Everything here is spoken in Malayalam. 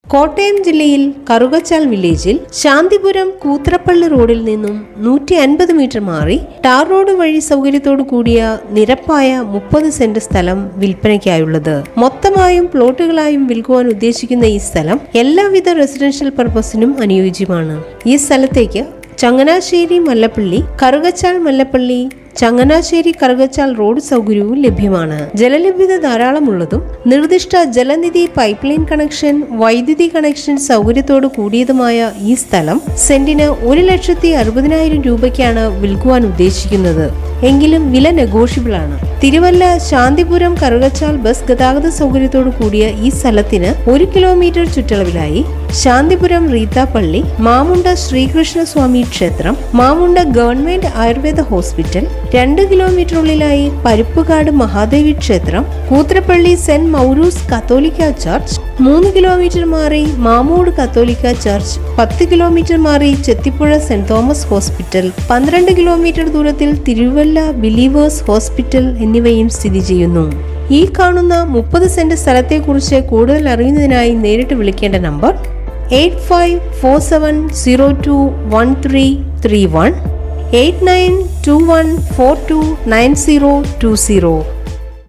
കോട്ടയം ജില്ലയിൽ കറുകച്ചാൽ വില്ലേജിൽ ശാന്തിപുരം കൂത്രപ്പള്ളി റോഡിൽ നിന്നും നൂറ്റി അൻപത് മീറ്റർ മാറി ടാർ റോഡ് വഴി സൗകര്യത്തോടു കൂടിയ നിരപ്പായ മുപ്പത് സെന്റ് സ്ഥലം വിൽപ്പനയ്ക്കായുള്ളത് മൊത്തമായും പ്ലോട്ടുകളായും വിൽക്കുവാൻ ഉദ്ദേശിക്കുന്ന ഈ സ്ഥലം എല്ലാവിധ റെസിഡൻഷ്യൽ പർപ്പസിനും അനുയോജ്യമാണ് ഈ സ്ഥലത്തേക്ക് ചങ്ങനാശ്ശേരി മല്ലപ്പള്ളി കറുകച്ചാൽ മല്ലപ്പള്ളി ചങ്ങനാശ്ശേരി കറുകച്ചാൽ റോഡ് സൗകര്യവും ലഭ്യമാണ് ജലലഭ്യത ധാരാളമുള്ളതും നിർദ്ദിഷ്ട ജലനിധി പൈപ്പ് ലൈൻ കണക്ഷൻ വൈദ്യുതി കണക്ഷൻ സൗകര്യത്തോട് കൂടിയതുമായ ഈ സ്ഥലം സെന്റിന് ഒരു ലക്ഷത്തി അറുപതിനായിരം രൂപയ്ക്കാണ് വിൽക്കുവാൻ ഉദ്ദേശിക്കുന്നത് എങ്കിലും വില നെഗോഷ്യബിൾ ആണ് തിരുവല്ല ശാന്തിപുരം കറുകച്ചാൽ ബസ് ഗതാഗത സൗകര്യത്തോടു കൂടിയ ഈ സ്ഥലത്തിന് ഒരു കിലോമീറ്റർ ചുറ്റളവിലായി ശാന്തിപുരം റീത്താപ്പള്ളി മാമുണ്ട ശ്രീകൃഷ്ണസ്വാമി ക്ഷേത്രം മാമുണ്ട ഗവൺമെന്റ് ആയുർവേദ ഹോസ്പിറ്റൽ രണ്ട് കിലോമീറ്റർ ഉള്ളിലായി പരുപ്പുകാട് മഹാദേവി ക്ഷേത്രം കൂത്രപ്പള്ളി സെന്റ് മൗരൂസ് കത്തോലിക്ക ചർച്ച് മൂന്ന് കിലോമീറ്റർ മാറി മാമൂട് കത്തോലിക്ക ചർച്ച് പത്ത് കിലോമീറ്റർ മാറി ചെത്തിപ്പുഴ സെന്റ് തോമസ് ഹോസ്പിറ്റൽ പന്ത്രണ്ട് കിലോമീറ്റർ ദൂരത്തിൽ തിരുവല്ല ബിലീവേഴ്സ് ഹോസ്പിറ്റൽ എന്നിവയും സ്ഥിതി ചെയ്യുന്നു ഈ കാണുന്ന മുപ്പത് സെന്റ് സ്ഥലത്തെക്കുറിച്ച് കൂടുതൽ അറിയുന്നതിനായി നേരിട്ട് വിളിക്കേണ്ട number eight five four seven zero two one three three one eight nine two one four two nine zero two zero